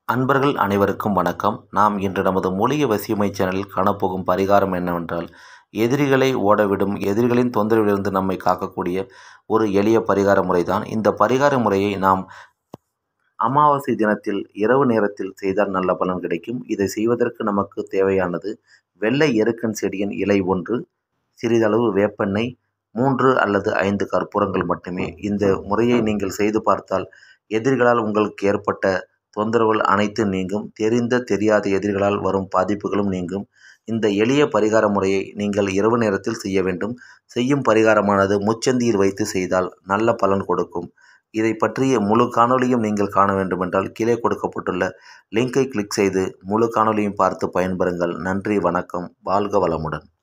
அன்பர்கள் அனைவருக்கும் வணக்கம் நாம் இன்று நமது மூலிகை வசியமை சேனலில் காணப்போகும் பரிகாரம் என்னவென்றால் எதிரிகளை ஓடவிடும் எதிரிகளின் தொந்தரவிலிருந்து நம்மை காக்கக்கூடிய ஒரு எளிய பரிகார முறைதான் இந்த பரிகார முறையை நாம் அமாவாசை தினத்தில் இரவு நேரத்தில் செய்தால் நல்ல பலன் கிடைக்கும் இதை செய்வதற்கு நமக்கு தேவையானது வெள்ளை எருக்கன் செடியின் இலை ஒன்று சிறிதளவு வேப்பெண்ணெய் மூன்று அல்லது ஐந்து கற்பூரங்கள் மட்டுமே இந்த முறையை நீங்கள் செய்து பார்த்தால் எதிரிகளால் உங்களுக்கு ஏற்பட்ட தொந்தரவுகள் அனைத்தும் நீங்கும் தெரிந்த தெரியாத எதிரிகளால் வரும் பாதிப்புகளும் நீங்கும் இந்த எளிய பரிகார முறையை நீங்கள் இரவு நேரத்தில் செய்ய வேண்டும் செய்யும் பரிகாரமானது முச்சந்தியில் வைத்து செய்தால் நல்ல பலன் கொடுக்கும் இதை பற்றிய முழு காணொளியும் நீங்கள் காண வேண்டுமென்றால் கீழே கொடுக்கப்பட்டுள்ள லிங்கை கிளிக் செய்து முழு காணொளியும் பார்த்து பயன்பெறுங்கள் நன்றி வணக்கம் வாழ்க வளமுடன்